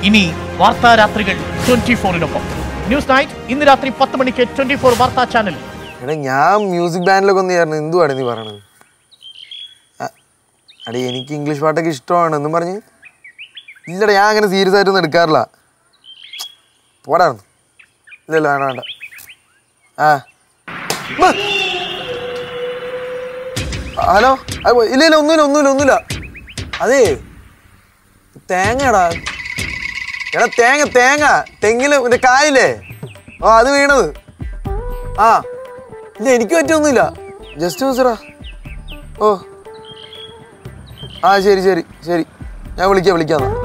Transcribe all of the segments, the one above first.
ഇനി വാർത്താ രാത്രികൾ ട്വന്റി ഫോറിനൊപ്പം ന്യൂസ് നൈറ്റ് ഇന്ന് രാത്രി പത്ത് മണിക്ക് ട്വന്റി ഫോർ വാർത്താ ചാനൽ എടാ ഞാൻ മ്യൂസിക് ബാൻഡിലൊക്കെ ഒന്ന് ചേർന്ന് എന്തുവാണ് നീ പറയണത് അ- അടി എനിക്ക് ഇംഗ്ലീഷ് പാട്ടൊക്കെ ഇഷ്ടമാണ് എന്നും പറഞ്ഞ് ഇല്ലടാ ഞാൻ അങ്ങനെ സീരിയസ് ആയിട്ടൊന്നും എടുക്കാറില്ല പോടായിരുന്നു ഇല്ലല്ല വേണ്ട വേണ്ട ആ ഉമ്മ. ഹലോ അത് ഇല്ല ഇല്ല ഒന്നുമില്ല ഒന്നുമില്ല ഒന്നുമില്ല അതേ തേങ്ങടാ എടാ തേങ്ങ തേങ്ങ തെങ്ങില് മറ്റേ കായില്ലേ ആ അത് വീണത് ആ ഇല്ല എനിക്ക് പറ്റൊന്നുമില്ല ജസ്റ്റ് മിസ്സറാ ഓ ആ ശരി ശരി ശരി ഞാൻ വിളിക്കാം വിളിക്കാം എന്നാ.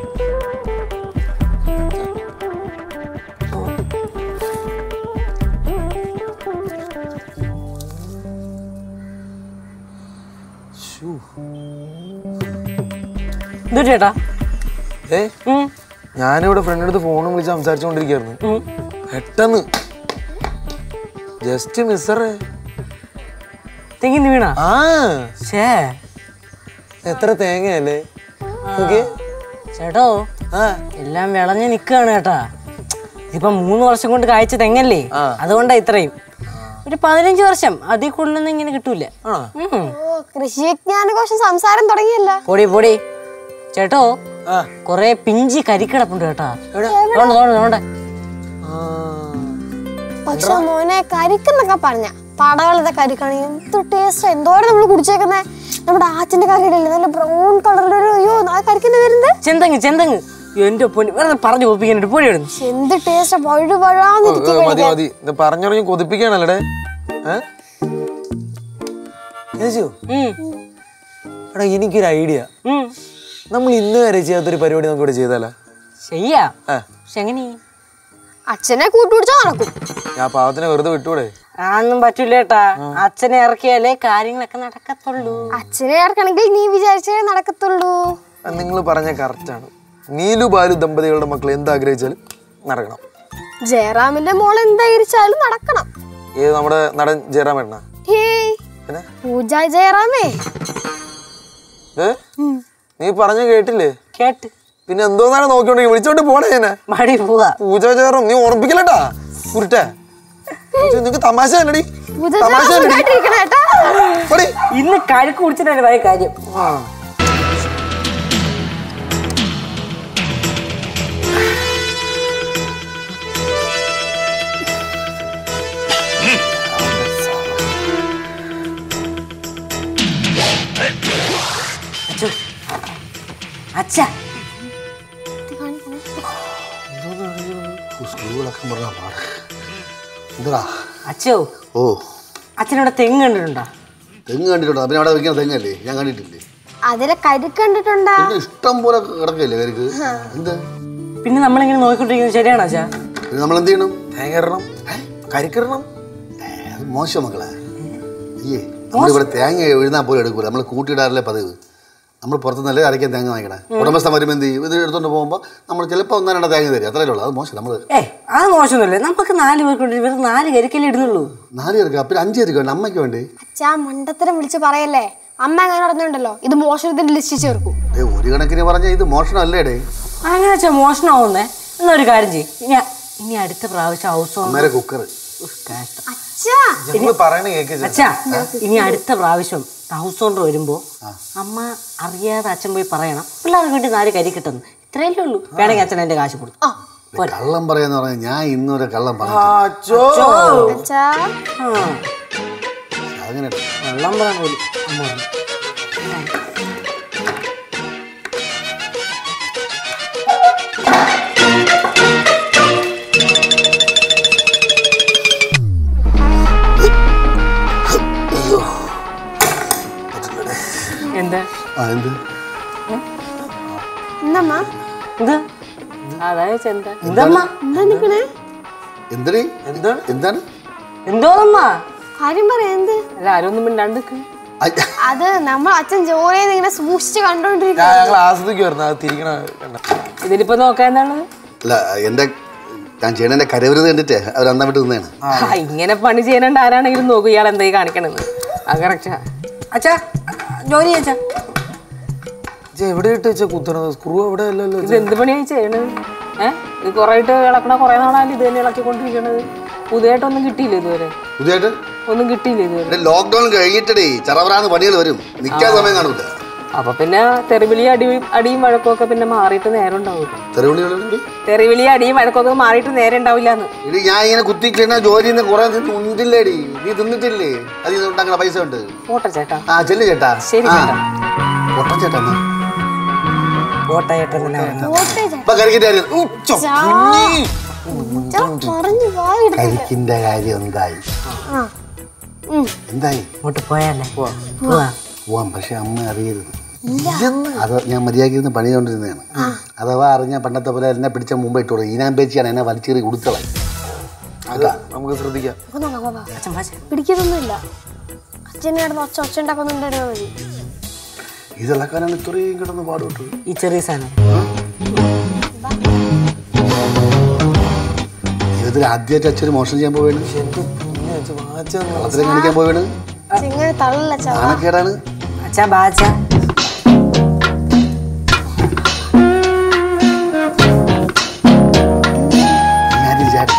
എന്തു ചേട്ടാ ഏ ഞാനിവിടെ ഫ്രണ്ടിൻ്റെ അടുത്ത് ഫോണും വിളിച്ച് സംസാരിച്ചുകൊണ്ടിരിക്കുകയായിരുന്നു പെട്ടെന്ന് ജസ്റ്റ് മിസ്സറേ തെങ്ങിന്ന് വീണ ആ ഷേ എത്ര തേങ്ങയല്ലേ ഓക്കെ ചേട്ടോ ആ എല്ലാം വിളഞ്ഞ് നിൽക്കുകയാണ് ചേട്ടാ ഇപ്പൊ മൂന്ന് വർഷം കൊണ്ട് കായ്ച്ച തെങ്ങല്ലേ ആ. അതുകൊണ്ടാ ഇത്രയും ഒരു പതിനഞ്ച് വർഷം അതിൽ കൂടുതലൊന്നും ഇങ്ങനെ കിട്ടൂല ആണോ ഉം. ഓ കൃഷി വിജ്ഞാനകോശം സംസാരം തുടങ്ങിയല്ല പൊടി പൊടി ചേട്ടോ ആ കൊറേ പിഞ്ചി കരിക്കിടപ്പുണ്ട് കേട്ടാ തോണ്ട തോണ്ട തോണ്ട ആ പക്ഷെ മോനെ കരിക്കെന്നൊക്കെ പറഞ്ഞ പടവലത്തെ കരിക്കണി എന്ത് ടേസ്റ്റ് എന്തോരം നമ്മൾ കുടിച്ചേക്കുന്നേ നമ്മുടെ ആച്ചിന്റെ കറിയിലല്ലേ നല്ല ബ്രൗൺ കളറിലൊരു അയ്യോ ആ കരിക്കിന്റെ വരുന്നത് ചെന്തങ്ങ് ചെന്തങ്ങ് എന്റെ പൊന്നി വെറുതെ പറഞ്ഞു ഒപ്പിക്കാനായിട്ട് പൊടി ഇടുന്നു എന്ത് ടേസ്റ്റ് പഴു പഴാന്നിരിക്കും ഏ, മതി മതി ഇത് പറഞ്ഞുറങ്ങി കൊതിപ്പിക്കാണല്ലേ ഏ യേശു, എടാ എനിക്കൊരു ഐഡിയ നമ്മൾ ഇന്ന് വരെ ചെയ്യാത്തൊരു പരിപാടി നമുക്ക് ഇവിടെ ചെയ്താലോ ശരിയാ ആ പക്ഷെ എങ്ങനെ അച്ഛനെ കൂട്ടുപിടിച്ചാ നടക്കും ഞാൻ പാവത്തിനെ വെറുതെ വിട്ടൂടെ ആന്നും പറ്റൂല ചേട്ടാ അച്ഛനെ ഇറക്കിയാലേ കാര്യങ്ങളൊക്കെ നടക്കത്തുള്ളൂ അച്ഛനെ ഇറക്കണമെങ്കിൽ നീ വിചാരിച്ചേ നടക്കത്തുള്ളൂ നിങ്ങൾ പറഞ്ഞ കറക്റ്റാണ് നീലു ബാലു ദമ്പതികളുടെ മക്കൾ എന്താഗ്രഹിച്ചാലും നടക്കണം ജയറാമിന്റെ മോൾ എന്തായിരിച്ചാലും നടക്കണം ഏത് നമ്മുടെ നടൻ ജയറാമേട്ടനാ ഹേയ് പിന്നെ പൂജ ജയറാമേ ഏ നീ പറഞ്ഞ കേട്ടില്ലേ കേട്ട് പിന്നെ എന്തോന്നാണ് നോക്കിക്കൊണ്ടിരിക്കും വിളിച്ചോണ്ട് പോണേ എന്നെ മടി പോവാ പൂജ ചേറും നീ ഉറപ്പിക്കലട്ടാ കുരുട്ടെ നിനക്ക് തമാശ അല്ലടി പൂജ തമാശ ജയറാം അല്ലടി സുഖായിട്ടിരിക്കണേ കേട്ടാ പോടി. ഇന്ന് കഴുക്ക് കുടിച്ചിട്ടാണ് ഭയ കാര്യം ആ. അച്ഛോ അച്ഛാ സ്കൂളൊക്കെ പറഞ്ഞാൽ പാട് എന്താ അച്ഛോ ഓ അച്ഛനോടെ തെങ്ങ് കണ്ടിട്ടുണ്ടോ തെങ്ങ് കണ്ടിട്ടുണ്ടോ പിന്നെ അവിടെ വെക്കുന്ന തെങ്ങല്ലേ ഞാൻ കണ്ടിട്ടില്ലേ അതിലെ കരുക്ക് കണ്ടിട്ടുണ്ടാ പിന്നെ ഇഷ്ടം പോലെ കിടക്കല്ലേ കരിക്ക് എന്ത് പിന്നെ നമ്മളിങ്ങനെ നോക്കിക്കൊണ്ടിരിക്കുന്നത് ശരിയാണോ അച്ഛാ പിന്നെ നമ്മൾ എന്ത് ചെയ്യണം തേങ്ങ ഇടണം കരിക്കിടണം ഏ, അത് മോശം മക്കളെ അയ്യേ നമ്മളിവിടെ തേങ്ങ എഴുതാൻ പോലും എടുക്കൂല നമ്മൾ കൂട്ടിയിടാറില്ലേ പതിവ് നമ്മൾ പുറത്തുനിന്നല്ലേ അരയ്ക്കാൻ തേങ്ങ വാങ്ങിക്കണേ ഉടമസ്ഥ വരുമ്പോൾ എന്ത് ചെയ്യും ഇത് എടുത്തോണ്ട് പോകുമ്പോൾ നമ്മൾ ചിലപ്പോൾ ഒന്നോ രണ്ടോ തേങ്ങ തരും അത്രയേ ഉള്ളൂ അത് മോശം നമ്മൾ ഏ അത് മോശമൊന്നുമില്ല നമുക്ക് നാല് പേർക്കുണ്ട് ഇവർ നാല് കരിക്കല്ലേ ഇടുന്നുള്ളൂ നാല് പേർക്ക് പിന്നെ അഞ്ച് പേർക്ക് വേണ്ട അമ്മയ്ക്ക് വേണ്ടി അച്ഛാ മണ്ടത്തരം വിളിച്ച് പറയല്ലേ അമ്മ അങ്ങനെ പറഞ്ഞുണ്ടല്ലോ ഇത് മോഷണത്തിന്റെ ലിസ്റ്റ് ചേർക്കും ഏ ഒരു കണക്കിന് പറഞ്ഞാൽ ഇത് മോഷണമല്ലേ ഡേ അങ്ങനെ വെച്ചാൽ മോഷണമാവുന്നേ എന്നാ ഒരു കാര്യം ചെയ്യും ഇനി ഇനി അടുത്ത പ്രാവശ്യം ഹൗസ് ഓണർ അമ്മേരെ കുക്കർ അച്ഛാ ഞങ്ങൾ പറയണ കേക്ക് അച്ഛാ ഇനി അടുത്ത പ്രാവശ്യം ഹൗസ് ഓണർ വരുമ്പോ അമ്മ അറിയാതെ അച്ഛൻ പോയി പറയണം പിള്ളേർക്ക് വേണ്ടി നാല് കരി കിട്ടുന്നു ഇത്രയല്ലേ ഉള്ളൂ വേണമെങ്കിൽ അച്ഛൻ എന്റെ കാശ് കൊടുത്തു പോരെ. കള്ളം പറയാന്ന് പറഞ്ഞാൽ ഞാൻ ഇന്നുവരെ കള്ളം പറഞ്ഞു അച്ചോ അച്ഛാ ആ, അങ്ങനെ വെള്ളം പറയാൻ പോലും അമ്മ പറഞ്ഞു. എന്താ ആ എന്ത് എന്തമ്മ ഇത് അതായത് എന്താ എന്തമ്മ എന്താ നിക്കണേ എന്തടി എന്താണ് എന്താണ് എന്തോന്നമ്മ കാര്യം പറയാ എന്ത് അല്ല ആരും ഒന്നും മിണ്ടാണ്ട് നിക്ക്. അയ്യ, അത് നമ്മൾ അച്ഛൻ ജോലി ചെയ്ത് ഇങ്ങനെ സൂക്ഷിച്ച് കണ്ടോണ്ടിരിക്കും ഞാൻ ഞങ്ങൾ ആസ്വദിക്കുമായിരുന്നു അത് തിരിക്കണ കണ്ട ഇതിലിപ്പോ നോക്കാൻ എന്താണ് അല്ല എൻ്റെ ഞാൻ ചെയ്യണതിൻ്റെ കരവരുത് കണ്ടിട്ടേ അവർ അന്നാ വിട്ട് നിന്നതാണ് ആ, ഇങ്ങനെ പണി ചെയ്യാനുണ്ട് ആരാണെങ്കിലും നോക്കൂ ഇയാൾ എന്തായി കാണിക്കണെന്ന് അത് കറക്റ്റാ അച്ഛാ ജോലി അച്ഛാ ഇത് എവിടെ ഇട്ട് വെച്ചാ കുത്തണത് സ്ക്രൂ എവിടെ അല്ലല്ലോ ഇത് എന്ത് പണിയായി ചെയ്യണത് ഏഹ് ഇത് കുറേ ഇട്ട് ഇളക്കണ കുറേ നാളായാലും ഇത് തന്നെ ഇളക്കിക്കൊണ്ടിരിക്കണത് പുതിയതായിട്ടൊന്നും കിട്ടിയില്ല ഇതുവരെ പുതിയതായിട്ട് ഒന്നും കിട്ടിയില്ല ഇതുവരെ ലോക്ക്ഡൌൺ കഴിഞ്ഞിട്ടേ ചറവറാന്ന് പണികൾ വരും നിൽക്കാൻ സമയം കാണൂല അപ്പൊ പിന്നെ തെറിവിളി അടിയും അടിയും വഴക്കും ഒക്കെ പിന്നെ മാറിയിട്ട് നേരം ഉണ്ടാവില്ല തെരുവിളികളുണ്ട് തെറിവിളി അടിയും വഴക്കൊക്കെ മാറിയിട്ട് നേരം ഉണ്ടാവില്ല എന്ന് ഇടി ഞാൻ ഇങ്ങനെ കുത്തിക്കഴിഞ്ഞാൽ ജോലിയിൽ നിന്ന് കുറെ ഉണ്ടില്ലേടി നീ തിന്നിട്ടില്ലേ അതിൽ നിന്ന് ഉണ്ടാക്കുന്ന പൈസ ഉണ്ട് പോട്ടെ ചേട്ടാ ആ ചെല്ലു ചേട്ടാ ശരി ആ. ചേട്ടാ. പൊട്ട ചേട്ടാ എന്നാ. പോട്ടെ ചേട്ടാ എന്നാ പറയുന്നത്. പോട്ടെ ചേട്ടാ. ഇപ്പൊ കരിക്കിന്റെ കാര്യം ചാ. ചാ, പറഞ്ഞു വായെടുത്തില്ല കരിക്കിന്റെ കാര്യം എന്തായി ആ ഉം. എന്തായി അങ്ങോട്ട് പോയാലേ പോവാ പോവാം പക്ഷെ അമ്മ അറിയരുത് അത് ഞാൻ മര്യാദയ്ക്ക് ഇരുന്ന് പണി ചെയ്തുകൊണ്ടിരുന്നതാണ് അഥവാ അറിഞ്ഞ പണ്ടത്തെ പോലെ എന്നെ പിടിച്ച മുമ്പ് ഇട്ടോളൂ ഈനാമ്പേച്ചിയാണ് എന്നെ വലിച്ചേറി കൊടുത്തത് അതാ നമുക്ക് ശ്രദ്ധിക്കാം നമുക്ക് നോക്കാം പാപ്പാ അച്ഛൻ വാ ചേട്ടാ. പിടിക്കുന്നൊന്നുമില്ല അച്ഛനെ കിടന്ന് ഒച്ച ഒച്ച ഉണ്ടാക്കുന്നുണ്ടായിരുന്നാ മതി ഇതിളക്കാനാണ് ഇത്രയും കിടന്ന് പാടുപെട്ടത് ഈ ചെറിയ സാധനം ജീവിതത്തിൽ ആദ്യമായിട്ട് അച്ഛന് മോഷണം ചെയ്യാൻ പോവേണ് അത്രയും കാണിക്കാൻ പോവേണ് ഇങ്ങനെ തള്ളല്ല ചാ നാണക്കേടാണ് അച്ഛാ ബാ അച്ഛാ ഞാനില്ല ചേട്ടൻ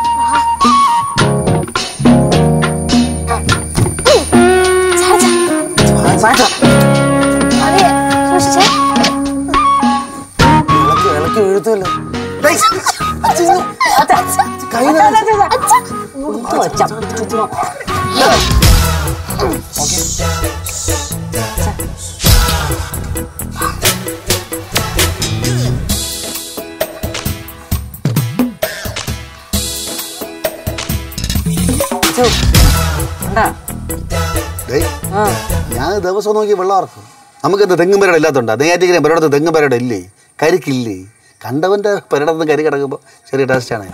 ചാ, ചാ. അതെ സൂക്ഷിച്ചേ ഇളക്കി ഇളക്കി വീഴ്ത്തുമല്ലോ മുത്തു അച്ഛാ. ചുമ്മാ. അച്ഛോ. കണ്ടാ? ഡേയ് ആ ഞാൻ ദിവസം നോക്കി വെള്ളം ഇറക്കും നമുക്കെന്ത് തെങ്ങും പെരട ഇല്ലാത്തതുണ്ട് നെയ്യാറ്റിങ്ങനെ പെരടത്ത് തെങ്ങും പെരട ഇല്ലേ കരിക്കില്ലേ കണ്ടവന്റെ പെരടത്ത് കരി കിടക്കുമ്പോൾ ചെറിയ ടേസ്റ്റാണ്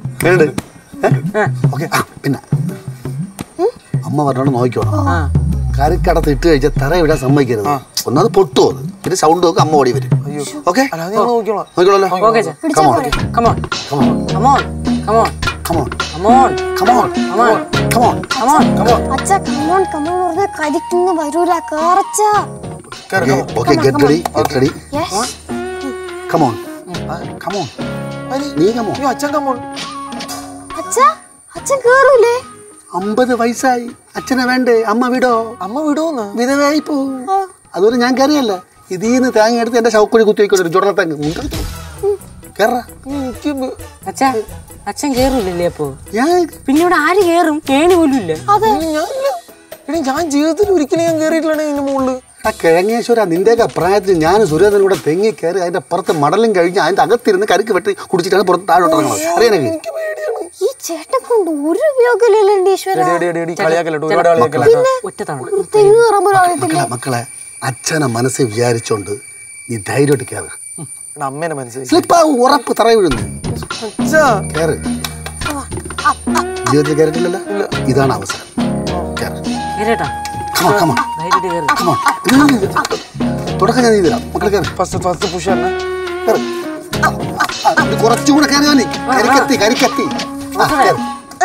ഓക്കെ ആ പിന്നെ അമ്മ പറഞ്ഞോണ്ട് നോക്കിക്കോണം ആ കറിക്കടത്ത് ഇട്ട് കഴിച്ചാൽ തറ വിടാൻ സമ്മതിക്കരുത് ഒന്നത് പൊട്ടു അത് പിന്നെ സൗണ്ട് നോക്കും അമ്മ ഓടി വരും ഓക്കെ അല്ല അത് ഞങ്ങൾ നോക്കിക്കോളാം നോക്കിക്കോളല്ലോ ഓക്കെ അച്ഛാ പിടിച്ചാ പോരെ come on come on come on come on come on come on come on come on come on come on അച്ഛ കമ്മോൺ കമ്മോൺ പറഞ്ഞ കരിക്കുന്നു വരൂല കേറച്ച okay get ready get ready yes come on come on നീ കമോൺ അയ്യോ അച്ഛൻ കമ്മോൺ അച്ഛ അച്ഛൻ കേറൂലേ അമ്പത് വയസ്സായി അച്ഛനെ വേണ്ടേ അമ്മ വിടോ അമ്മ വിടുവോന്ന് വിധവയായി പോവും അതുപോലെ ഞാൻ കയറിയല്ല ഇതിന്ന് തേങ്ങ എടുത്ത് എന്റെ ശവക്കുഴി കുത്തി വെക്കൊരു ചുടലത്തേങ്ങ് കേറ എനിക്ക് ബ- അച്ഛാ അച്ഛൻ കേറൂലല്ലേ അപ്പോ ഞാൻ പിന്നെ ഇവിടെ ആര് കേറും കേണി പോലും ഇല്ല അതെ ഞാനില്ല എടി ഞാൻ ജീവിതത്തിൽ ഒരിക്കലും ഞാൻ കയറിയിട്ടില്ലാണ് ഇതിന്റെ മുകളില് ആ കിഴങ്ങേശ്വര നിന്റെയൊക്കെ പ്രായത്തിൽ ഞാൻ സുരേന്ദ്രൻ കൂടെ തെങ്ങി കയറി അതിന്റെ പുറത്ത് മടലും കഴിഞ്ഞ് അതിന്റെ അകത്തിരുന്ന് കരുക്ക് വെട്ടി കുടിച്ചിട്ടാണ് പുറത്ത് താഴോട്ട് ഇറങ്ങുന്നത് അറിയാനെങ്കിൽ ഈ ചേട്ടൻ കൊണ്ട് ഒരു ഉപയോഗമില്ലല്ലോ ഈശ്വര എടി, എടി, എടി, എടി, കളിയാക്കല്ലേട്ടോ ഒരുപാട് കളിയാക്കല്ല ഒറ്റ തവണ തെങ്ങ് കയറാൻ പോലും അറിയത്തില്ല മക്കളെ മക്കളെ അച്ഛനെ മനസ്സിൽ വിചാരിച്ചോണ്ട് നീ ധൈര്യമായിട്ട് കയറ് അമ്മേനെ മനസ്സിലായി സ്ലിപ്പാവും ഉറപ്പ് തറ വീഴുന്നു അച്ഛാ കയറ് ജീവിതത്തിൽ കയറിയിട്ടില്ലല്ലോ ഇതാണ് അവസരം കയറ് കേരട്ടാ കമോൺ കമോൺ ധൈര്യമായിട്ട് കേറ് കമോൺ തുടക്കം ഞാൻ നീ തരാം മക്കളെ കയറി ഫസ്റ്റ് ഫസ്റ്റ് പുഷ് തന്നെ കയറി ആ, ആ, ആ, ഇത് കുറച്ചുകൂടെ കയറി നീ കരിക്കത്തി കരിക്കത്തി ആ, കയറി.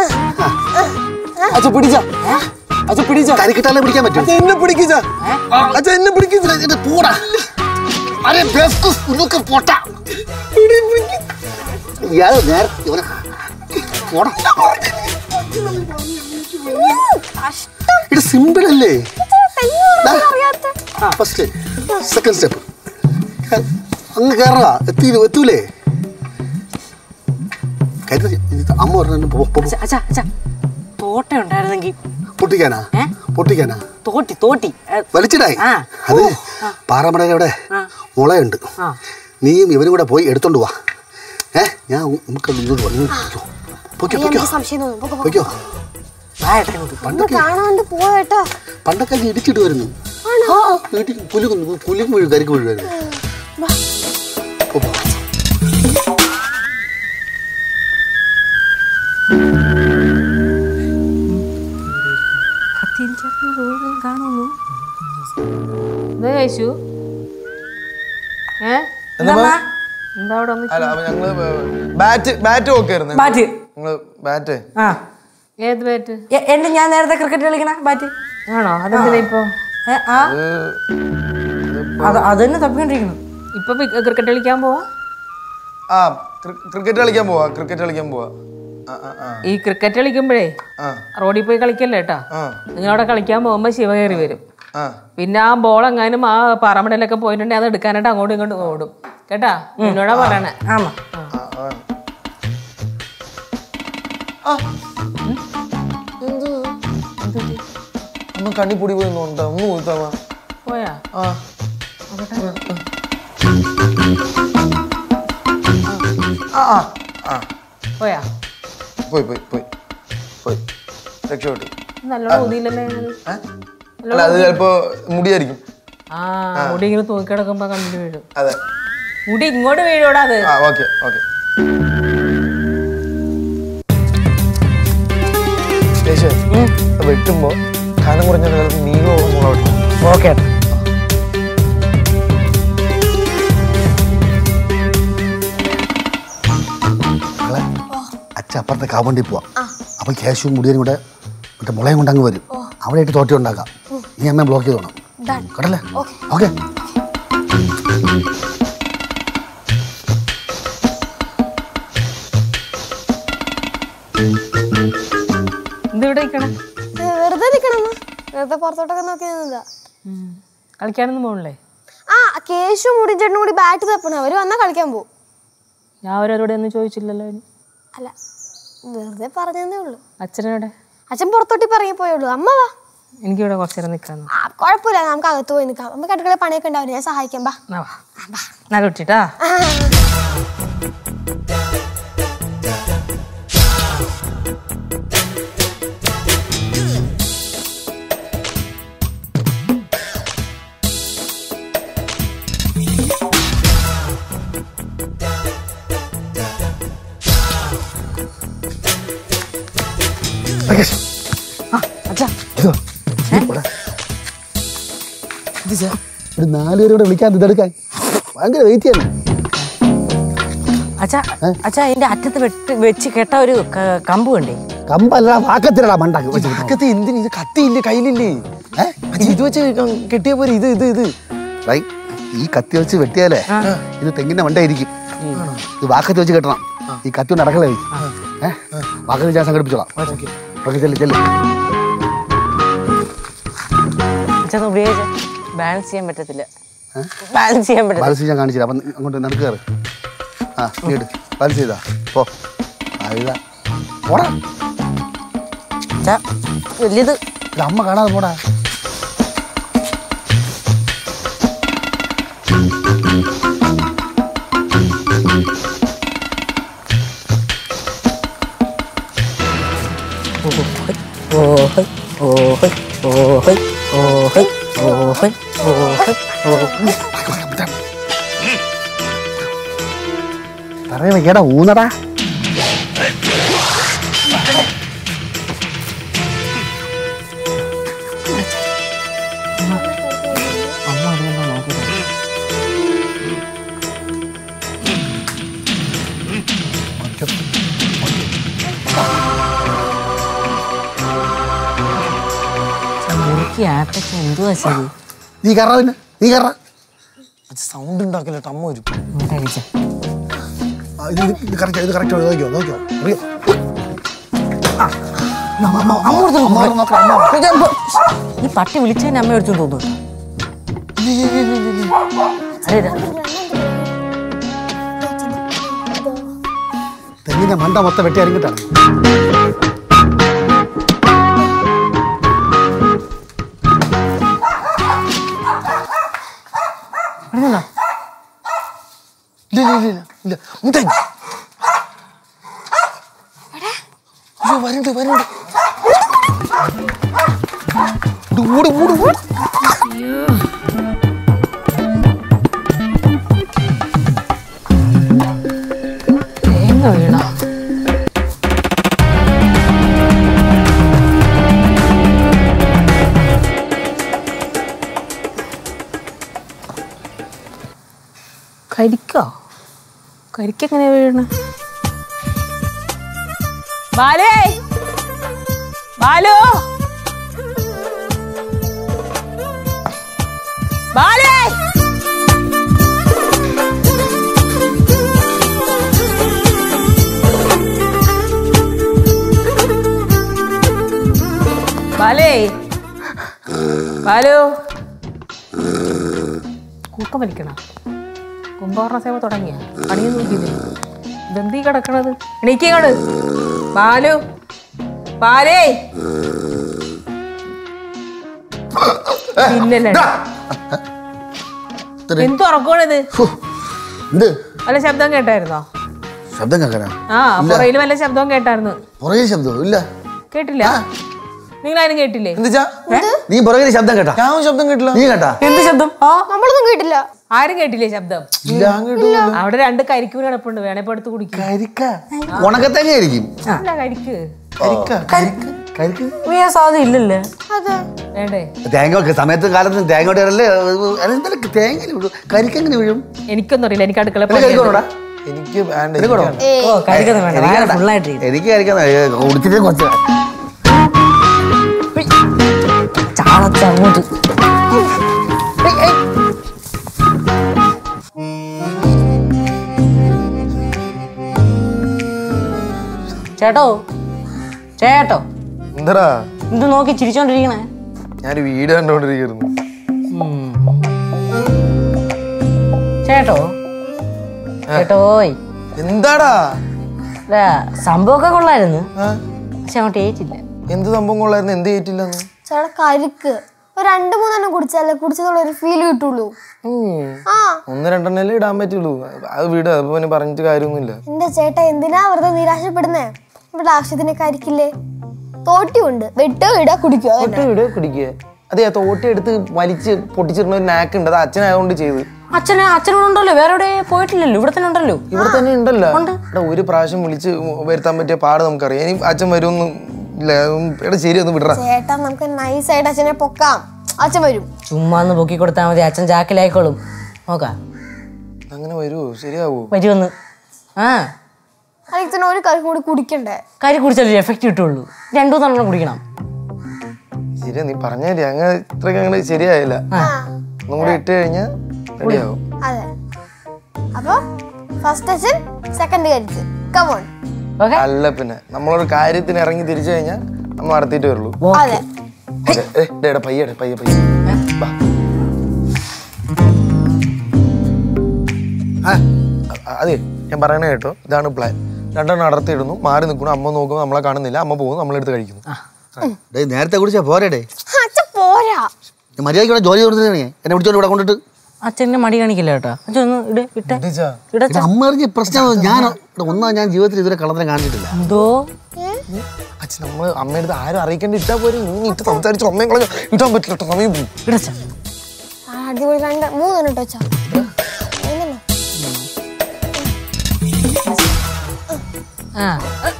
അച്ഛ പിടിച്ച അച്ഛ പിടിച്ച കരിക്കിട്ടാലേ പിടിക്കാൻ പറ്റും അച്ഛ എന്നെ പിടിക്കിച്ച അച്ഛ എന്നെ പിടിക്കിച്ച ഇത് പോടാ അരെ ബേസ്കുസ് ഉന്നൊക്കെ പോട്ടാ ഇയാള് നേരെ ഇവനെ പോടാ ഇത് സിമ്പിൾ അല്ലേ ഫസ്റ്റ് സെക്കൻഡ് സ്റ്റെപ്പ് അങ്ങ് കയറുക എത്തി എത്തൂലേ കരുതി ഇത് അമ്മ പറഞ്ഞു പോ- പോ- അച്ഛാ അച്ഛാ അച്ഛാ തോട്ട ഉണ്ടായിരുന്നെങ്കിൽ പൊട്ടിക്കാനാ ഏ? പൊട്ടിക്കാനാ തോട്ടി തോട്ടി ഏ, വലിച്ചിടായി ആ. അത് പാറമടയുടെ അവിടെ ആ. മുളയുണ്ട് ആ. നീയും ഇവനും കൂടെ പോയി എടുത്തോണ്ട് വാ ഏ ഞാൻ നമുക്ക് ഇങ്ങോട്ട് വന്നു പൊയ്ക്കോ പൊയ്ക്കോ എനിക്ക് സംശയം തോന്നുന്നു പൊക്കോ, പൊക്കോ. പൊയ്ക്കോ വാ ഏട്ടാ ഇങ്ങോട്ട്. ഒന്ന് കാണാണ്ട് പോയേട്ടാ പണ്ടൊക്കെ അത് ഇടിച്ചിട്ട് വരുന്നു വീട്ടിൽ കുലുങ്ങുന്നു കുലുങ്ങ് വീഴും കരിക്ക് വീഴുമായിരുന്നു പോ, പോ. കാണുന്നു എന്താ കഴിച്ചു ഏ എന്താ എന്താ അവിടെ വന്ന് അല്ല അപ്പൊ ഞങ്ങള് ബാറ്റ് ബാറ്റ് നോക്കായിരുന്നു ബാറ്റ് ഞങ്ങള് ബാറ്റ് ആ ഏത് ബാറ്റ് എ- എന്റെ ഞാൻ നേരത്തെ ക്രിക്കറ്റ് കളിക്കണ ബാറ്റ് ആണോ അതെന്തിനാ ഇപ്പൊ ഏ, ആ അത് അത് തന്നെ തപ്പിക്കൊണ്ടിരിക്കണം ഇപ്പൊ ക്രിക്കറ്റ് കളിക്കാൻ പോവാ ആ ക്രിക്കറ്റ് കളിക്കാൻ പോവാ ക്രിക്കറ്റ് കളിക്കാൻ പോവാ ആ ആ ആ ഈ ക്രിക്കറ്റ് കളിക്കുമ്പോഴേ ആ റോഡിൽ പോയി കളിക്കല്ലേ കേട്ടാ ആ നിങ്ങളവിടെ കളിക്കാൻ പോകുമ്പോ ശിവ കയറി വരും ആ പിന്നെ ആ ബോൾ എങ്ങാനും ആ പറമ്പടലൊക്കെ പോയിട്ടുണ്ടെങ്കിൽ അത് എടുക്കാനായിട്ട് അങ്ങോട്ടും ഇങ്ങോട്ടും ഓടും കേട്ടാ എന്നോടാ പറയണേ ആമാ ആ, ആ. ആ. എന്ത്? ഒന്ന് കണ്ണി പൊടി പോയി നോണ്ടാ ഒന്ന് പോയിത്താവാ പോയാ ആ ആ ആ ആ പോയാ പോയി പോയി പോയി പോയി രക്ഷപ്പെട്ടു നല്ലോണം ഊതിയില്ലല്ലേ ഏ? അല്ല അത് ചിലപ്പോ മുടിയായിരിക്കും ആ മുടി ഇങ്ങനെ തൂക്കിടക്കുമ്പോ കണ്ടിട്ട് വീഴും അതെ മുടി ഇങ്ങോട്ട് വീഴോടാ അത് ആ ഓക്കെ ഓക്കെ വെട്ടുമ്പോ കനം കുറഞ്ഞ കാലത്ത് നീളമുള്ള മുള വെട്ടണം ഓക്കെ മകളെ അച്ഛൻ അപ്പുറത്തെ കാവണ്ടി പോവാം അപ്പൊ ക്യാഷും മുടിയനും കൂടെ മറ്റേ മുളയും കൊണ്ട് അങ്ങ് വരും അവിടെ ആയിട്ട് തോട്ടി ഉണ്ടാക്കാം നീ അമ്മ ബ്ലോക്ക് ചെയ്തോണം Done. കേട്ടല്ലേ ഓക്കെ ഇത് ഇവിടെ നിൽക്കണേ ഏ, വെറുതെ നിക്കണം വെറുതെ പുറത്തോട്ടൊക്കെ നോക്കി നിന്നതാ കളിക്കാനൊന്നും പോകണില്ലേ ആ കേശു മുടി ചേട്ടനും കൂടി ബാറ്റ് തപ്പണം അവര് വന്നാ കളിക്കാൻ പോകും ഞാൻ അവരോട് ഒന്നും ചോദിച്ചില്ലല്ലോ ഇനി. അല്ല വെറുതെ പറഞ്ഞതേ ഉള്ളൂ അച്ഛനോടെ അച്ഛൻ പുറത്തോട്ടി പറയും പോയുള്ളൂ അമ്മ വാ എനിക്കിവിടെ കുറച്ചു നേരം നിൽക്കാന്ന് ആ കുഴപ്പമില്ല നമുക്ക് അകത്ത് പോയി നിൽക്കാം നമുക്ക് അടുക്കള പണിയൊക്കെ ഉണ്ടാവില്ല ഞാൻ സഹായിക്കാം ബാ എന്നാ വാ. എന്നാ കുട്ടിട്ടാ ഒരു നാലുപേരോടെ വിളിക്കാൻ ഇതെടുക്കാൻ ഭയങ്കര വെയിറ്റ് ചെയ്യണം അച്ഛാ അച്ഛാ അതിന്റെ അറ്റത്ത് വെട്ട് വെച്ച് കെട്ട ഒരു ക- കമ്പ് കണ്ടേ കമ്പല്ല വാക്കത്തിലടാ മണ്ടാക്കി വെച്ചിട്ട് കത്തി എന്തിന് ഇത് കത്തിയില്ലേ കയ്യിലില്ലേ ഏ അച്ഛാ, ഇത് വെച്ച് കെട്ടിയ പോലെ ഇത് ഇത് ഇത് ഡേയ്, ഈ കത്തി വെച്ച് വെട്ടിയാലേ ഇത് തെങ്ങിന്റെ മണ്ടായിരിക്കും ഇത് വാക്കത്തി വെച്ച് കെട്ടണം ഈ കത്തി കൊണ്ട് അടക്കള ഏഹ് വാക്കത്തി ഞാൻ സംഘടിപ്പിച്ചോളാം ഓക്കെ ചെല്ലു ചെല്ലു അച്ഛാ ഒന്ന് ഉപയോഗിച്ച ബാലൻസ് ചെയ്യാൻ പറ്റത്തില്ല ബാലൻസ് ചെയ്യാൻ പറ്റത്തില്ല ബാലൻസ് ഞാൻ കാണിച്ചില്ല അപ്പം അങ്ങോട്ട് നടക്ക് കയറ് ആ നീ എടു ബാലൻസ് ചെയ്താ പോ ആ ഇതാ പോടാ അച്ഛാ വലിയത് ഇത് അമ്മ കാണാതെ പോടാ ഓഹൈ ഓഹൈ ഓഹൈ ഓഹൈ ഓഹൈ ഓഹൈ ഓഹൈ തറയെ വയ്ക്കടാ ഊന്നടാ മുറുക്കി ആട്ടൊക്കെ എന്തുവാ ശരി നീ കയറാ പിന്നെ നീ കയറാ സൗണ്ട് ഉണ്ടാക്കില്ല അമ്മ വരും കഴിച്ച ആ, ഇത് ഇത് ഇത് കറക്റ്റ് ഇത് കറക്റ്റ് നോക്കിയോ നോക്കിയോ അറിയോ ഈ പട്ടി വിളിച്ചതിന് അമ്മ എടുത്തു തോന്നുന്നു അതെ ഇതാ. തെങ്ങിന്റെ മണ്ട മൊത്തം വെട്ടി അറിഞ്ഞിട്ടാണ് പറഞ്ഞോ ഇല്ല ഇല്ല ഇല്ല ഇല്ല മുത്തേ അയ്യോ വരണ്ട് വരണ്ട് ഓടി ഓടി ഓടി തേങ്ങ വീണ കരിക്കോ കരിക്കെങ്ങനെ വീഴണ ബാലേ ബാലു ബാലേ ബാലേ ബാലു കൂക്കം വലിക്കണം കുംഭകർണ സേവ തുടങ്ങിയ പണിയൊന്നും നോക്കിയില്ലേ ഇതെന്തീ കിടക്കണത് എണീക്കങ്ങോട് ബാലു ബാലേ പിന്നല്ലേ എന്തു ഉറക്കണത് എന്ത് വല്ല ശബ്ദം കേട്ടായിരുന്നോ ശബ്ദം കേൾക്കാനാ ആ പുറയിൽ വല്ല ശബ്ദവും കേട്ടായിരുന്നു പുറകെ ശബ്ദം ഇല്ല കേട്ടില്ല നിങ്ങളാരും കേട്ടില്ലേ എന്തിച്ചാ നീ പുറകെ ശബ്ദം കേട്ടാ ഞാൻ ഒരു ശബ്ദം കേട്ടില്ല നീ കേട്ടാ എന്ത് ശബ്ദം ആ നമ്മളൊന്നും കേട്ടില്ല ആരും കേട്ടില്ലേ ശബ്ദം ഞാൻ കേട്ടു അവിടെ രണ്ട് കരിക്കൂര് കിടപ്പുണ്ട് വേണേ ഇപ്പൊ എടുത്ത് കുടിക്കും കരിക്ക ഉണക്കത്തേങ്ങ ആയിരിക്കും അല്ല കരിക്ക് കരിക്ക കരിക്ക് കരിക്ക് വീഴാൻ സാധ്യത ഇല്ലല്ലേ അതെ വേണ്ടേ തേങ്ങ ഒക്കെ സമയത്ത് കാലത്ത് തേങ്ങ ഇടല്ലേ അതെന്തായാലും തേങ്ങ വീഴും കരിക്കെങ്ങനെ വീഴും എനിക്കൊന്നും അറിയില്ല എനിക്ക് അടുക്കള എനിക്ക് കരിക്കണോടാ എനിക്ക് വേണ്ട എനിക്ക് എനിക്ക് വേണോ? വേണ്ട. ഓ കഴിക്കുന്നത് വേണ്ട വയറ് ഫുള്ളായിട്ട് എനിക്ക് കരിക്കാൻ കുടിച്ചിട്ട് കുറച്ച് ചാളച്ച അങ്ങോട്ട് ചേട്ടോ ചേട്ടോ എന്തടാ ഇത് നോക്കി ചിരിച്ചോണ്ടിരിക്കണേ ഞാനൊരു വീഡിയോ കണ്ടോണ്ടിരിക്കുന്നു ചേട്ടോ ചേട്ടോയ് എന്താടാ ഇല്ല, സംഭവമൊക്കെ കൊള്ളായിരുന്നു ആ? പക്ഷെ അങ്ങോട്ട് ഏറ്റില്ല എന്ത് സംഭവം കൊള്ളായിരുന്നു എന്ത് ചെയ്തിട്ടില്ലെന്ന് ചേട്ടാ കരിക്ക് ഒരു രണ്ട് മൂന്നെണ്ണം കുടിച്ചാലേ കുടിച്ചതുള്ള ഒരു ഫീൽ കിട്ടുള്ളൂ ആ ഒന്ന് രണ്ടെണ്ണല്ലേ ഇടാൻ പറ്റുള്ളൂ അത് വീട് അപ്പൊ പിന്നെ പറഞ്ഞിട്ട് കാര്യമൊന്നുമില്ല എന്റെ ചേട്ടാ എന്തിനാ വെറുതെ നിരാശപ്പെടുന്നേ ഇവിടെ ആവശ്യത്തിന് കരിക്കില്ലേ തോട്ടിയുണ്ട് വെട്ടോ ഇടാ കുടിക്കുക തോട്ടി വീട് കുടിക്കുക അതെ ആ തോട്ടി എടുത്ത് വലിച്ച് പൊട്ടിച്ചിരുന്ന ഒരു നാക്ക് ഉണ്ട് അത് അച്ഛനായതുകൊണ്ട് ചെയ്ത് അച്ഛനെ അച്ഛനോടുണ്ടല്ലോ വേറെ എവിടെ പോയിട്ടില്ലല്ലോ ഇവിടെ തന്നെ ഉണ്ടല്ലോ ഇവിടെ തന്നെ ഉണ്ടല്ലോ എടാ ഒരു പ്രാവശ്യം വിളിച്ച് വരുത്താൻ പറ്റിയ പാട് നമുക്കറിയാം ഇനി അച്ഛൻ വരുമൊന്നും ഇല്ല ഉം, എടാ ശരി ഒന്ന് വിടറ ചേട്ടാ നമുക്ക് നൈസ് ആയിട്ട് അച്ഛനെ പൊക്കാം അച്ഛൻ വരും ചുമ്മാ ഒന്ന് പൊക്കി കൊടുത്താൽ മതി അച്ഛൻ ചാക്കിലായിക്കോളും നോക്കാം അങ്ങനെ വരുമോ ശരിയാവോ വരുമെന്ന് ആ അച്ഛനെ ഒരു കറി കൂടി കുടിക്കണ്ടേ കരി കുടിച്ചാലേ എഫക്റ്റ് കിട്ടുള്ളൂ രണ്ടു മൂന്നെണ്ണം കുടിക്കണം ശരിയാ നീ പറഞ്ഞാലേ അങ്ങനെ ഇത്രയ്ക്ക് അങ്ങനെ ശരിയായില്ല ഒന്നും കൂടി ഇട്ട് കഴിഞ്ഞാൽ റെഡിയാവും അതെ അപ്പൊ ഫസ്റ്റ് അച്ഛൻ സെക്കൻഡ് കരിച്ച് കമോൺ ഓക്കെ അല്ല പിന്നെ നമ്മളൊരു കാര്യത്തിന് ഇറങ്ങി തിരിച്ചു കഴിഞ്ഞാൽ നമ്മൾ നടത്തിയിട്ട് വരുള്ളൂ അതെ ഓക്കെ ഏ ഡേ, എടാ, പയ്യെ ഡേ, പയ്യെ പയ്യെ വാ. ആ, അ- അതെ ഞാൻ പറയണ കേട്ടോ ഇതാണ് പ്ലാൻ രണ്ടെണ്ണം അടർത്തിയിടുന്നു മാറി നിൽക്കുന്നു അമ്മ നോക്കുമ്പോൾ നമ്മളെ കാണുന്നില്ല അമ്മ പോകുന്നു നമ്മളെടുത്ത് കഴിക്കുന്നു ഡേയ് നേരത്തെ കുടിച്ചാ പോരടേ അച്ഛൻ പോരാ മര്യാദയ്ക്ക് ഇവിടെ ജോലി കൊടുത്തേ എന്നെ വിളിച്ചോണ്ട് ഇവിടെ കൊണ്ടിട്ട് അച്ഛനെ മടി കാണിക്കില്ല കേട്ടോ അച്ഛൻ ഒന്ന് ഇട് ഇട്ടെ ഇടിച്ചാ. ഇട ഇത് അമ്മ അറിഞ്ഞ പ്രശ്നം ഞാൻ ഇവിടെ ഒന്നാ ഞാൻ ജീവിതത്തിൽ ഇതുവരെ കള്ളത്തിനെ കാണിച്ചിട്ടില്ല എന്തോ അച്ഛൻ നമ്മൾ അമ്മയടുത്ത് ആരും അറിയിക്കേണ്ട ഇട്ടാ പോരെ നീ ഇട്ട് സംസാരിച്ചു അമ്മയും കളഞ്ഞു ഇട്ടാൻ പറ്റില്ല കേട്ടോ, സമയം പോകും ഇടച്ച ആ, അടിപൊളി രണ്ട് മൂന്നെണ്ണം ഇട്ടോ അച്ഛാ മൂന്നെണ്ണം. ആ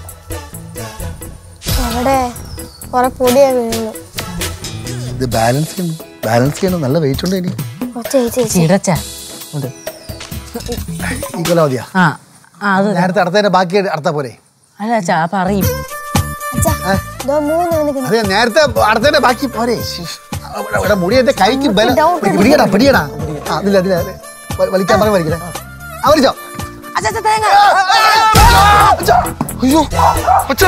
എവിടെ കുറെ പൊടിയാ വീഴുന്നു ഇത് ബാലൻസ് ചെയ്യണം ബാലൻസ് ചെയ്യണം നല്ല വെയിറ്റ് ഉണ്ട് ഇനി ഒറ്റ ചേച്ചി ഇടച്ച ഉണ്ട് ഈ കൊല്ലം മതിയാ ആ ആ അത് നേരത്തെ അടുത്തതിന്റെ ബാക്കി അടുത്താ പോരെ അല്ല അച്ഛാ അപ്പൊ അറിയും അച്ഛാ ഇതോ മൂന്നെണ്ണം നിൽക്കുന്നു അതെ നേരത്തെ അടുത്തതിന്റെ ബാക്കി പോരെ ശ്ശ്. അവിടെ- ഇവിടെ മുടി എന്റെ കൈക്ക് ബലം doubt പിടിയടാ പിടിയടാ ആ അതില്ല അതില്ല അതില്ല. വ- വലിക്കാൻ പറഞ്ഞ വലിക്കണേ ആ വലിച്ചോ അയ്യോ അച്ഛാ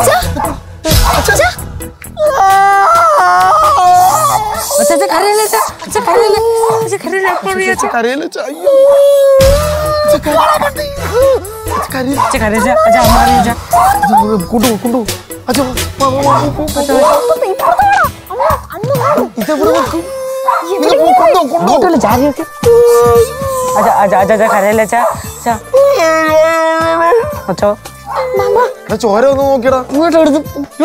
അച്ഛാ അച്ഛാ കരയില്ല അച്ഛാ അച്ഛാ കരയില്ല അച്ഛാ കരയില്ല അച്ഛാ കരയില്ല അച്ഛാ അയ്യോ അച്ഛാ കര- അച്ഛാ കരയില്ല അച്ഛാ കരയില്ല അച്ഛാ അമ്മ അറിയില്ല കൊണ്ടു കൊണ്ടു അച്ഛാ വാ, വാ, വാ, പോ, പോ, പോ. ഇതെവിടെ വെക്കും നിങ്ങൾ പോ, കൊണ്ടോ കൊണ്ടോ അങ്ങോട്ടുള്ള ജാതിയൊക്കെ അച്ഛാ അച്ഛാ അച്ഛാ അച്ഛാ കരയില്ല അച്ഛാ അച്ഛാ അച്ഛോ എടാ ചോര ഒന്ന് നോക്കിയടാ ഇങ്ങോട്ട് എടുത്ത്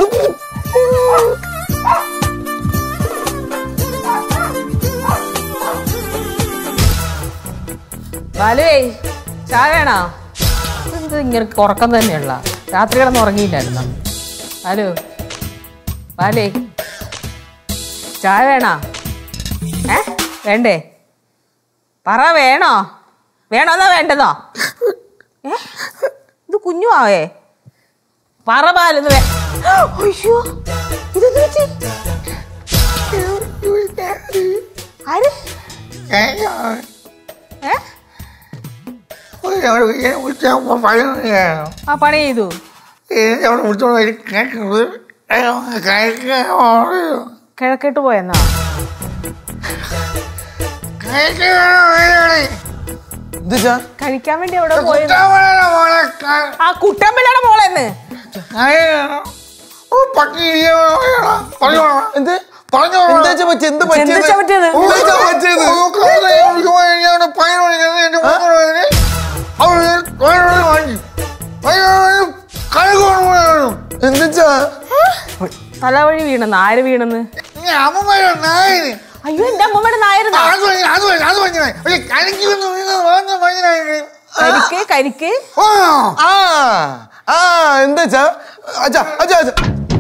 ബാലുവേ ചായ വേണോ ഇത് ഇങ്ങനെ ഉറക്കം തന്നെയുള്ള രാത്രി കിടന്ന് ഉറങ്ങിയില്ലായിരുന്നു ബാലു ബാലേ ചായ വേണോ ഏ വേണ്ടേ പറ വേണോ വേണോന്നാ വേണ്ടതോ ഏ ഇത് കുഞ്ഞുമാവേ പറ ബാലെന്ന് വേ അയ്യോ ഇതെന്ത് പറ്റി ആര് ഏ ആ പണി ചെയ്തു കഴിക്കാൻ ഓടിയോ കിഴക്കേട്ട് പോയെന്നാ കഴിക്കാൻ എന്താ കഴിക്കാൻ വേണ്ടി എവിടെ പോയത് കുട്ടാമണ മോളെ ക- ആ കുട്ടമ്പിള്ളയുടെ മോളെന്ന് കഴിക്കണം. ഓ, പട്ടി ഇരിക്കാൻ പോയടാ. പറഞ്ഞോളാം. എന്ത് പറഞ്ഞോളാം. എന്താ പറ്റി എന്ത് പറ്റിയത് എന്താ പറ്റിയത്? എന്താ പറ്റിയത് ഓ, കാലേ കുടിക്കുമ്പോൾ ഞാൻ പയ്യൻ വിളിക്കുന്നത് എന്റെ മൂന്ന് വേദന. അവര് പയ്യൻ വിളി വാങ്ങി. പയ്യൻ വിളി കഴുകുവാണ് പോയത്. എന്താ തലവഴി വീണെന്ന് ആര് വീണെന്ന് ഇനി അമ്മമ്മയുടെ നായന്. അയ്യോ എന്റെ അമ്മമ്മയുടെ നായരുന്നാ അത് മതി, അത് മതി, അത് മതി. പക്ഷേ കലക്കി വന്ന് വീണത് മാത്രം മനുഷ്യനായി. കരിക്ക് കരിക്ക് ഓ, ആ ആ എന്താ അച്ഛാ അച്ഛാ അച്ഛാ അച്ഛാ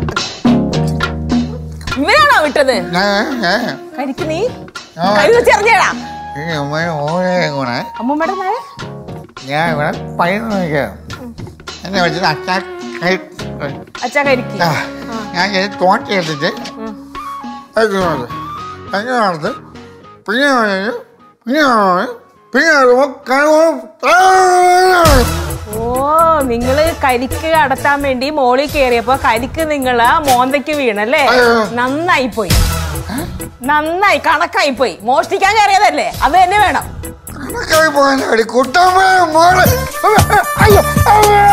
ഇവനാണോ വിട്ടത് ഞാൻ ഞാൻ കരിക്ക് നീ കരി വെച്ച് എറിഞ്ഞേടാ ഇനി അമ്മയെ ഓനെ കൂടെ അമ്മമ്മയുടെ നായ ഞാൻ ഇവിടെ പയ്യൻ വിളിക്കാം എന്നെ വെച്ചിട്ട് അച്ഛാ കൈ- അച്ഛാ കരിക്ക് ആ, ഞാൻ ഇത് തോട്ടി എടുത്തിട്ട് കഴിക്കുന്നത് കഴിക്കുന്നത് പിന്നെ കഴിഞ്ഞ് പിന്നെ കഴിഞ്ഞ് പിന്നെ കഴിയുമ്പോൾ കഴിവുമ്പോൾ ഓ നിങ്ങള് കരിക്ക് അടത്താൻ വേണ്ടി മോളിൽ കയറിയപ്പോ കരിക്ക് നിങ്ങള് മോന്തയ്ക്ക് വീണല്ലേ നന്നായി പോയി നന്നായി കണക്കായി പോയി മോഷ്ടിക്കാൻ കയറിയതല്ലേ അത് തന്നെ വേണം കണക്കായി പോകാൻ കുട്ടമ്മ മോള് അയ്യോ അയ്യോ